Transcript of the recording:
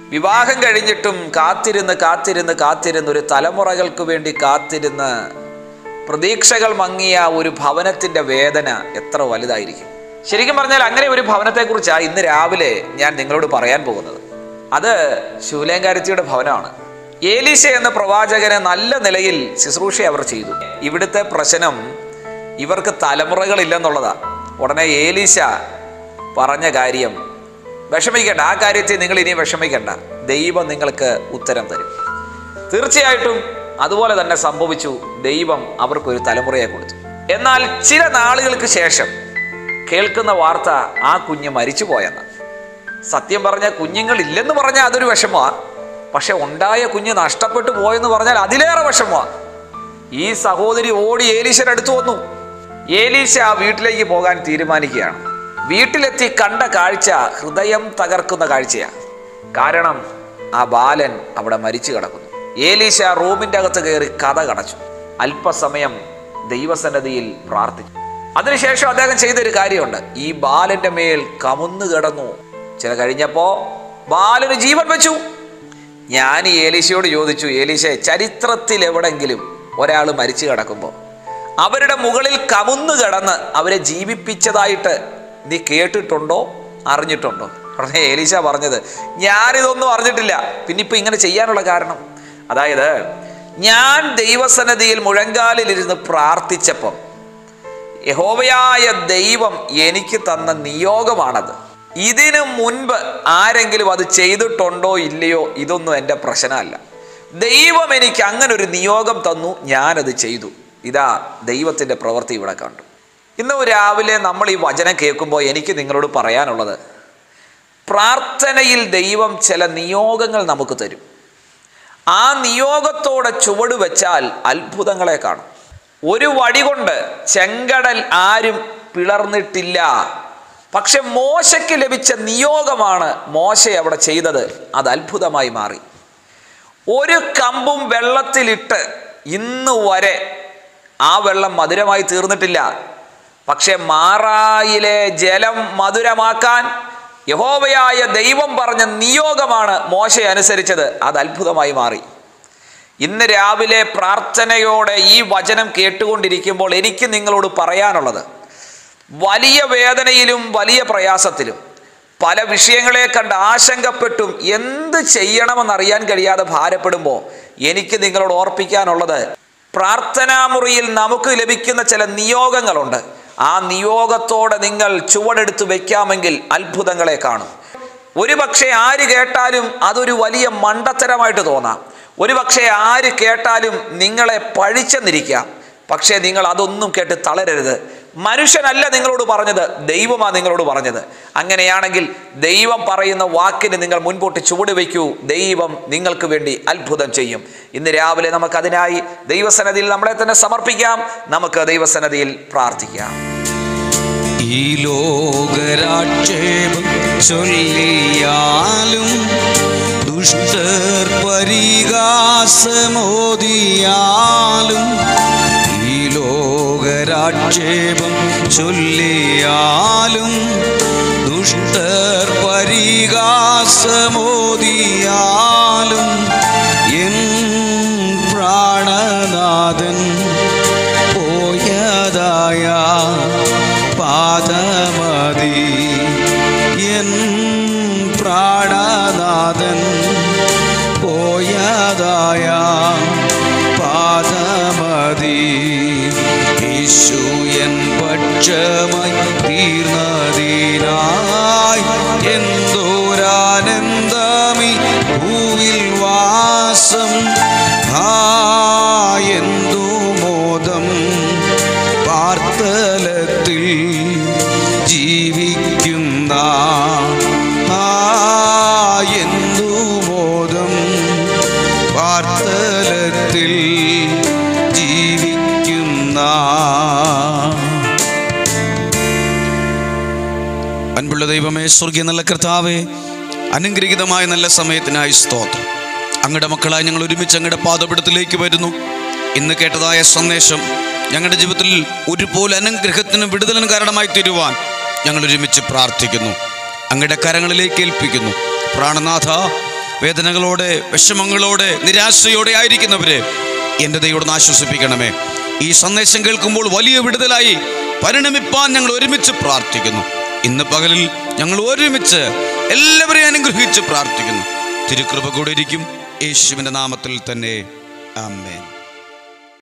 വിവാഹം കഴിഞ്ഞിട്ടും കാത്തിരുന്ന് കാത്തിരുന്ന് കാത്തിരുന്ന് ഒരു തലമുറകൾക്ക് വേണ്ടി കാത്തിരുന്ന് പ്രതീക്ഷകൾ മങ്ങിയ ഒരു ഭവനത്തിൻ്റെ വേദന എത്ര വലുതായിരിക്കും ശരിക്കും പറഞ്ഞാൽ അങ്ങനെ ഒരു ഭവനത്തെക്കുറിച്ചാണ് ഇന്ന് രാവിലെ ഞാൻ നിങ്ങളോട് പറയാൻ പോകുന്നത് അത് ശൂലേങ്കാരത്തിയുടെ ഭവനമാണ് ഏലീശ എന്ന പ്രവാചകനെ നല്ല നിലയിൽ ശുശ്രൂഷ അവർ ചെയ്തു ഇവിടുത്തെ പ്രശ്നം ഇവർക്ക് തലമുറകളില്ലെന്നുള്ളതാ ഉടനെ ഏലീശ പറഞ്ഞ കാര്യം വിഷമിക്കേണ്ട ആ കാര്യത്തിൽ നിങ്ങൾ ഇനി വിഷമിക്കേണ്ട ദൈവം നിങ്ങൾക്ക് ഉത്തരം തരും തീർച്ചയായിട്ടും അതുപോലെ തന്നെ സംഭവിച്ചു ദൈവം അവർക്കൊരു തലമുറയെ കൊടുത്തു എന്നാൽ ചില നാളുകൾക്ക് ശേഷം കേൾക്കുന്ന വാർത്ത ആ കുഞ്ഞ് മരിച്ചു പോയെന്ന് സത്യം പറഞ്ഞ കുഞ്ഞുങ്ങൾ ഇല്ലെന്ന് പറഞ്ഞാൽ അതൊരു വിഷമമാണ് പക്ഷെ ഉണ്ടായ കുഞ്ഞ് നഷ്ടപ്പെട്ടു പോയെന്ന് പറഞ്ഞാൽ അതിലേറെ വിഷമമാണ് ഈ സഹോദരി ഓടി ഏലീശയുടെ അടുത്ത് വന്നു ഏലീശ ആ വീട്ടിലേക്ക് പോകാൻ തീരുമാനിക്കുകയാണ് വീട്ടിലെത്തി കണ്ട കാഴ്ച ഹൃദയം തകർക്കുന്ന കാഴ്ചയാണ് കാരണം ആ ബാലൻ അവിടെ മരിച്ചു കിടക്കുന്നു ഏലീശ റൂമിൻ്റെ അകത്ത് കയറി കഥ കടച്ചു അല്പസമയം ദൈവസന്നതിയിൽ പ്രാർത്ഥിച്ചു അതിനുശേഷം അദ്ദേഹം ചെയ്തൊരു കാര്യമുണ്ട് ഈ ബാലന്റെ മേൽ കമുന്നു കിടന്നു ചില കഴിഞ്ഞപ്പോ ബാലന് ജീവൻ വെച്ചു ഞാൻ ഈ ഏലീശയോട് ചോദിച്ചു ഏലീശ ചരിത്രത്തിൽ എവിടെങ്കിലും ഒരാൾ മരിച്ചു കിടക്കുമ്പോൾ അവരുടെ മുകളിൽ കമുന്നു കിടന്ന് അവരെ ജീവിപ്പിച്ചതായിട്ട് നീ കേട്ടിട്ടുണ്ടോ അറിഞ്ഞിട്ടുണ്ടോ ഉടനെ ഏലീശ പറഞ്ഞത് ഞാനിതൊന്നും അറിഞ്ഞിട്ടില്ല പിന്നെ ഇപ്പൊ ഇങ്ങനെ ചെയ്യാനുള്ള കാരണം അതായത് ഞാൻ ദൈവസന്നതിയിൽ മുഴങ്കാലിലിരുന്ന് പ്രാർത്ഥിച്ചപ്പം യഹോവയായ ദൈവം എനിക്ക് തന്ന നിയോഗമാണത് ഇതിനു മുൻപ് ആരെങ്കിലും അത് ചെയ്തിട്ടുണ്ടോ ഇല്ലയോ ഇതൊന്നും എൻ്റെ പ്രശ്നമല്ല ദൈവം എനിക്ക് അങ്ങനെ ഒരു നിയോഗം തന്നു ഞാനത് ചെയ്തു ഇതാ ദൈവത്തിൻ്റെ പ്രവൃത്തി ഇവിടെ കണ്ടു ഇന്ന് രാവിലെ നമ്മൾ ഈ വചനം കേൾക്കുമ്പോൾ എനിക്ക് നിങ്ങളോട് പറയാനുള്ളത് പ്രാർത്ഥനയിൽ ദൈവം ചില നിയോഗങ്ങൾ നമുക്ക് തരും ആ നിയോഗത്തോടെ ചുവട് വെച്ചാൽ അത്ഭുതങ്ങളെ കാണും ഒരു വടി കൊണ്ട് ചെങ്കടൽ ആരും പിളർന്നിട്ടില്ല പക്ഷെ മോശയ്ക്ക് ലഭിച്ച നിയോഗമാണ് മോശ അവിടെ ചെയ്തത് അത് അത്ഭുതമായി മാറി ഒരു കമ്പും വെള്ളത്തിലിട്ട് ഇന്ന് വരെ ആ വെള്ളം മധുരമായി തീർന്നിട്ടില്ല പക്ഷെ മാറായിലെ ജലം മധുരമാക്കാൻ യഹോവയായ ദൈവം പറഞ്ഞ നിയോഗമാണ് മോശ അനുസരിച്ചത് അത് അത്ഭുതമായി മാറി ഇന്ന് രാവിലെ പ്രാർത്ഥനയോടെ ഈ വചനം കേട്ടുകൊണ്ടിരിക്കുമ്പോൾ എനിക്ക് നിങ്ങളോട് പറയാനുള്ളത് വലിയ വേദനയിലും വലിയ പ്രയാസത്തിലും പല വിഷയങ്ങളെ കണ്ട് ആശങ്കപ്പെട്ടും എന്ത് ചെയ്യണമെന്നറിയാൻ കഴിയാതെ ഭാരപ്പെടുമ്പോൾ എനിക്ക് നിങ്ങളോട് ഓർപ്പിക്കാനുള്ളത് പ്രാർത്ഥനാമുറിയിൽ നമുക്ക് ലഭിക്കുന്ന ചില നിയോഗങ്ങളുണ്ട് ആ നിയോഗത്തോടെ നിങ്ങൾ ചുവടെടുത്ത് വെക്കാമെങ്കിൽ അത്ഭുതങ്ങളെ കാണും ഒരു പക്ഷേ ആര് കേട്ടാലും അതൊരു വലിയ മണ്ടത്തരമായിട്ട് തോന്നാം ഒരു പക്ഷേ ആര് കേട്ടാലും നിങ്ങളെ പഴിച്ചെന്നിരിക്കാം പക്ഷേ നിങ്ങൾ അതൊന്നും കേട്ട് തളരരുത് മനുഷ്യനല്ല നിങ്ങളോട് പറഞ്ഞത് ദൈവമാണ് നിങ്ങളോട് പറഞ്ഞത് അങ്ങനെയാണെങ്കിൽ ദൈവം പറയുന്ന വാക്കിന് നിങ്ങൾ മുൻപോട്ട് ചുവട് വയ്ക്കൂ ദൈവം നിങ്ങൾക്ക് വേണ്ടി അത്ഭുതം ചെയ്യും ഇന്ന് രാവിലെ നമുക്ക് അതിനായി ദൈവസന്നതിയിൽ നമ്മളെ തന്നെ സമർപ്പിക്കാം നമുക്ക് ദൈവസന്നതിയിൽ പ്രാർത്ഥിക്കാം ഈ ലോകരാക്ഷേപം ചൊല്ലിയാലും ദുഷ്ടർ പരിഹാസമോദിയാലും ഈ ലോകരാക്ഷേപം ചൊല്ലിയാലും ദുഷ്ടർ പരിഹാസമോദിയാലും എൻ പ്രാണനാഥൻ പോയതായ പാദമതി എൻ പ്രാണനാഥൻ പോയതായ പാദമതി യേശു എൻ പക്ഷമായി തീർന്നതിനായി എന്തോരാനന്ദമി ഭൂവിൽ വാസം ആ എന്തു മോദം പാർത്തലത്തിൽ ജീവിക്കുന്ന ആ എന്തു മോദം പാർത്തലത്തിൽ ജീവിക്കുന്ന അൻപുള്ള ദൈവമേ സ്വർഗീയ നല്ല കർത്താവേ അനുഗ്രഹീതമായ നല്ല സമയത്തിനായി സ്തോത്രം അങ്ങയുടെ മക്കളായി ഞങ്ങൾ ഒരുമിച്ച് അങ്ങയുടെ പാദപിടത്തിലേക്ക് വരുന്നു ഇന്ന് കേട്ടതായ സന്ദേശം ഞങ്ങളുടെ ജീവിതത്തിൽ ഒരുപോലെ അനുഗ്രഹത്തിനും വിടുതലിനും കാരണമായി തീരുവാൻ ഞങ്ങൾ ഒരുമിച്ച് പ്രാർത്ഥിക്കുന്നു അങ്ങയുടെ കരങ്ങളിലേക്ക് ഏൽപ്പിക്കുന്നു പ്രാണനാഥ വേദനകളോടെ വിഷമങ്ങളോടെ നിരാശയോടെ ആയിരിക്കുന്നവരെ എൻ്റെ ദൈവം ആശ്വസിപ്പിക്കണമേ ഈ സന്ദേശം കേൾക്കുമ്പോൾ വലിയ വിടുതലായി പരിണമിപ്പാൻ ഞങ്ങൾ ഒരുമിച്ച് പ്രാർത്ഥിക്കുന്നു ഇന്ന് പകലിൽ ഞങ്ങൾ ഒരുമിച്ച് എല്ലാവരെയും അനുഗ്രഹിച്ച് പ്രാർത്ഥിക്കുന്നു തിരുകൃപ കൂടെ ഇരിക്കും യേശുവിൻ്റെ നാമത്തിൽ തന്നെ ആമേൻ